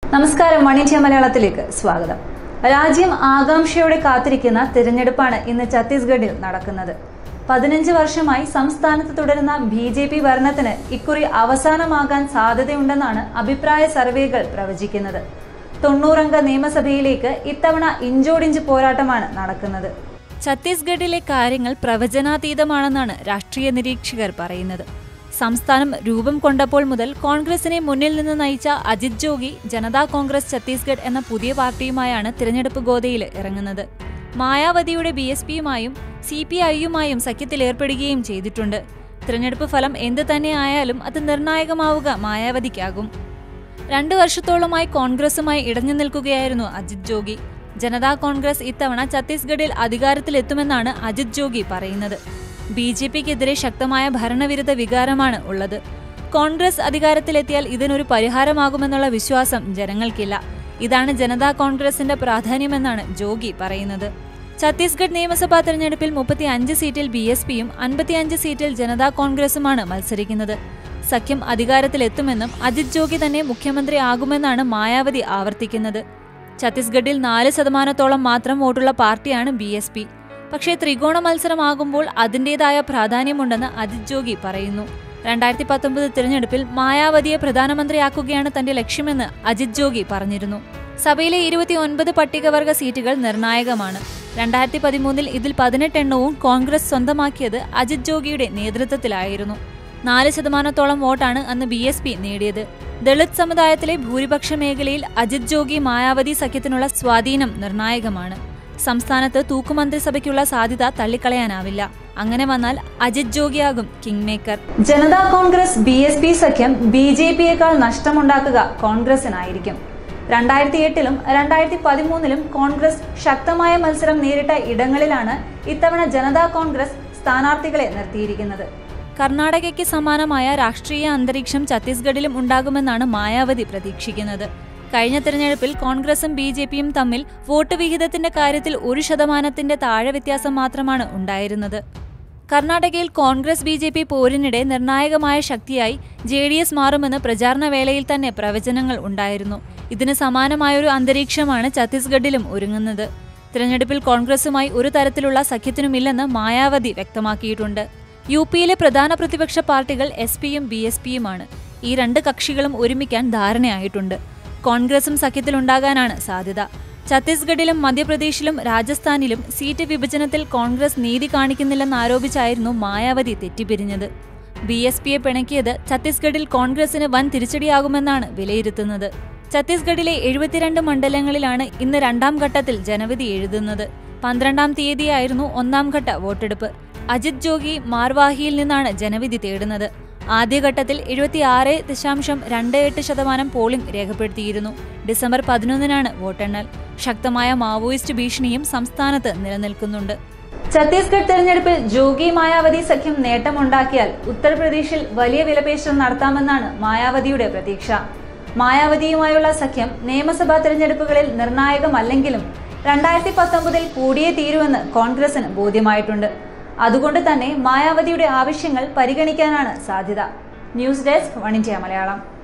നമസ്കാരം one India മലയാളത്തിലേക്ക് സ്വാഗതം രാജ്യം ആകാംക്ഷയോടെ കാത്തിരിക്കുന്ന തിരഞ്ഞെടുപ്പാണ് ഇന്ന് ഛത്തീസ്ഗഡിൽ നടക്കുന്നത് പതിനഞ്ച് വർഷമായി സംസ്ഥാനത്ത് തുടരുന്ന ബി ജെ പി ഭരണത്തിന് ഇക്കുറി അവസാനമാകാൻ സാധ്യതയുണ്ടെന്നാണ് അഭിപ്രായ സർവേകൾ പ്രവചിക്കുന്നത് തൊണ്ണൂറംഗ നിയമസഭയിലേക്ക് ഇത്തവണ ഇഞ്ചോടിഞ്ച് പോരാട്ടമാണ് നടക്കുന്നത് ഛത്തീസ്ഗഡിലെ കാര്യങ്ങൾ പ്രവചനാതീതമാണെന്നാണ് രാഷ്ട്രീയ നിരീക്ഷകർ പറയുന്നത് സംസ്ഥാനം രൂപം കൊണ്ടപ്പോൾ മുതൽ കോൺഗ്രസിനെ മുന്നിൽ നിന്ന് നയിച്ച അജിത് ജോഗി ജനതാ കോൺഗ്രസ് ഛത്തീസ്ഗഡ് എന്ന പുതിയ പാർട്ടിയുമായാണ് തിരഞ്ഞെടുപ്പ് ഗോതയിൽ ഇറങ്ങുന്നത് മായാവതിയുടെ ബി എസ് പിയുമായും സി പി ഐയുമായും സഖ്യത്തിലേർപ്പെടുകയും ചെയ്തിട്ടുണ്ട് തിരഞ്ഞെടുപ്പ് ഫലം എന്ത് തന്നെ ആയാലും അത് നിർണായകമാവുക മായാവതിക്കാകും രണ്ടു വർഷത്തോളമായി കോൺഗ്രസുമായി ഇടഞ്ഞു നിൽക്കുകയായിരുന്നു അജിത് ജോഗി ജനതാ കോൺഗ്രസ് ഇത്തവണ ഛത്തീസ്ഗഡിൽ അധികാരത്തിലെത്തുമെന്നാണ് അജിത് ജോഗി പറയുന്നത് ബി ജെ പിക്കെതിരെ ശക്തമായ ഭരണവിരുദ്ധ വികാരമാണ് ഉള്ളത് കോൺഗ്രസ് അധികാരത്തിലെത്തിയാൽ ഇതിനൊരു പരിഹാരമാകുമെന്നുള്ള വിശ്വാസം ജനങ്ങൾക്കില്ല ഇതാണ് ജനതാ കോൺഗ്രസിന്റെ പ്രാധാന്യമെന്നാണ് ജോഗി പറയുന്നത് ഛത്തീസ്ഗഡ് നിയമസഭാ തെരഞ്ഞെടുപ്പിൽ മുപ്പത്തി അഞ്ച് സീറ്റിൽ ബി എസ് പിയും അൻപത്തിയഞ്ച് സീറ്റിൽ ജനതാ കോൺഗ്രസുമാണ് മത്സരിക്കുന്നത് സഖ്യം അധികാരത്തിലെത്തുമെന്നും അജിത് ജോഗി തന്നെ മുഖ്യമന്ത്രി ആകുമെന്നാണ് മായാവതി ആവർത്തിക്കുന്നത് ഛത്തീസ്ഗഡിൽ നാല് ശതമാനത്തോളം മാത്രം വോട്ടുള്ള പാർട്ടിയാണ് ബി എസ് പി പക്ഷേ ത്രികോണ മത്സരമാകുമ്പോൾ അതിന്റേതായ പ്രാധാന്യമുണ്ടെന്ന് അജിത് ജോഗി പറയുന്നു രണ്ടായിരത്തി പത്തൊമ്പത് തിരഞ്ഞെടുപ്പിൽ മായാവതിയെ പ്രധാനമന്ത്രിയാക്കുകയാണ് തന്റെ ലക്ഷ്യമെന്ന് അജിത് ജോഗി പറഞ്ഞിരുന്നു സഭയിലെ ഇരുപത്തി ഒൻപത് പട്ടികവർഗ സീറ്റുകൾ നിർണായകമാണ് രണ്ടായിരത്തി പതിമൂന്നിൽ ഇതിൽ പതിനെട്ടെണ്ണവും കോൺഗ്രസ് സ്വന്തമാക്കിയത് അജിത് ജോഗിയുടെ നേതൃത്വത്തിലായിരുന്നു നാല് ശതമാനത്തോളം വോട്ടാണ് അന്ന് ബി എസ് പി നേടിയത് ദളിത് സമുദായത്തിലെ ഭൂരിപക്ഷ മേഖലയിൽ അജിത് ജോഗി മായാവതി സഖ്യത്തിനുള്ള സ്വാധീനം നിർണായകമാണ് സംസ്ഥാനത്ത് തൂക്കുമന്ത്രിസഭയ്ക്കുള്ള സാധ്യത തള്ളിക്കളയാനാവില്ല അങ്ങനെ വന്നാൽ അജിത് ജോഗിയാകും king maker Janata Congress B S P സഖ്യം ബി ജെ പിയേക്കാൾ നഷ്ടമുണ്ടാക്കുക കോൺഗ്രസിനായിരിക്കും രണ്ടായിരത്തി എട്ടിലും രണ്ടായിരത്തി പതിമൂന്നിലും കോൺഗ്രസ് ശക്തമായ മത്സരം നേരിട്ട ഇടങ്ങളിലാണ് ഇത്തവണ ജനതാ കോൺഗ്രസ് സ്ഥാനാർത്ഥികളെ നിർത്തിയിരിക്കുന്നത് കർണാടകയ്ക്ക് സമാനമായ രാഷ്ട്രീയ അന്തരീക്ഷം ഛത്തീസ്ഗഡിലും ഉണ്ടാകുമെന്നാണ് മായാവതി പ്രതീക്ഷിക്കുന്നത് കഴിഞ്ഞ തെരഞ്ഞെടുപ്പിൽ കോൺഗ്രസും ബി ജെ പിയും തമ്മിൽ വോട്ട് വിഹിതത്തിന്റെ കാര്യത്തിൽ ഒരു ശതമാനത്തിന്റെ താഴെ വ്യത്യാസം മാത്രമാണ് ഉണ്ടായിരുന്നത് കർണാടകയിൽ കോൺഗ്രസ് ബി ജെ പി പോരിനിടെ നിർണായകമായ ശക്തിയായി ജെ ഡി എസ് മാറുമെന്ന് പ്രചാരണ വേളയിൽ തന്നെ പ്രവചനങ്ങൾ ഉണ്ടായിരുന്നു ഇതിന് സമാനമായൊരു അന്തരീക്ഷമാണ് ഛത്തീസ്ഗഡിലും ഒരുങ്ങുന്നത് തിരഞ്ഞെടുപ്പിൽ കോൺഗ്രസുമായി ഒരു തരത്തിലുള്ള സഖ്യത്തിനുമില്ലെന്ന് മായാവതി വ്യക്തമാക്കിയിട്ടുണ്ട് യു പിയിലെ പ്രധാന പ്രതിപക്ഷ പാർട്ടികൾ എസ് പിയും ബി എസ് പിയുമാണ് ഈ രണ്ട് കക്ഷികളും ഒരുമിക്കാൻ ധാരണയായിട്ടുണ്ട് കോൺഗ്രസും സഖ്യത്തിലുണ്ടാകാനാണ് സാധ്യത ഛത്തീസ്ഗഡിലും മധ്യപ്രദേശിലും രാജസ്ഥാനിലും സീറ്റ് വിഭജനത്തിൽ കോൺഗ്രസ് നീതി കാണിക്കുന്നില്ലെന്നാരോപിച്ചായിരുന്നു മായാവതി തെറ്റിപ്പിരിഞ്ഞത് ബി എസ് പിയെ പിണക്കിയത് ഛത്തീസ്ഗഡിൽ കോൺഗ്രസിന് വൻ തിരിച്ചടിയാകുമെന്നാണ് വിലയിരുത്തുന്നത് ഛത്തീസ്ഗഡിലെ എഴുപത്തിരണ്ട് മണ്ഡലങ്ങളിലാണ് ഇന്ന് രണ്ടാം ഘട്ടത്തിൽ ജനവിധി എഴുതുന്നത് പന്ത്രണ്ടാം തീയതിയായിരുന്നു ഒന്നാം ഘട്ട വോട്ടെടുപ്പ് അജിത് ജോഗി മാർവാഹിയിൽ നിന്നാണ് ജനവിധി തേടുന്നത് ആദ്യഘട്ടത്തിൽ എഴുപത്തിയാറ് ദശാംശം രണ്ട് എട്ട് ശതമാനം പോളിംഗ് രേഖപ്പെടുത്തിയിരുന്നു ഡിസംബർ പതിനൊന്നിനാണ് വോട്ടെണ്ണൽ ശക്തമായ മാവോയിസ്റ്റ് ഭീഷണിയും സംസ്ഥാനത്ത് നിലനിൽക്കുന്നുണ്ട് ഛത്തീസ്ഗഡ് തെരഞ്ഞെടുപ്പിൽ ജോഗി മായാവതി സഖ്യം നേട്ടമുണ്ടാക്കിയാൽ ഉത്തർപ്രദേശിൽ വലിയ വിലപേശൽ നടത്താമെന്നാണ് മായാവതിയുടെ പ്രതീക്ഷ മായാവതിയുമായുള്ള സഖ്യം നിയമസഭാ തെരഞ്ഞെടുപ്പുകളിൽ നിർണായകമല്ലെങ്കിലും രണ്ടായിരത്തി പത്തൊമ്പതിൽ കൂടിയേ തീരുവെന്ന് കോൺഗ്രസിന് ബോധ്യമായിട്ടുണ്ട് അതുകൊണ്ട് തന്നെ മായാവതിയുടെ ആവശ്യങ്ങൾ പരിഗണിക്കാനാണ് സാധ്യത news desk One India Malayalam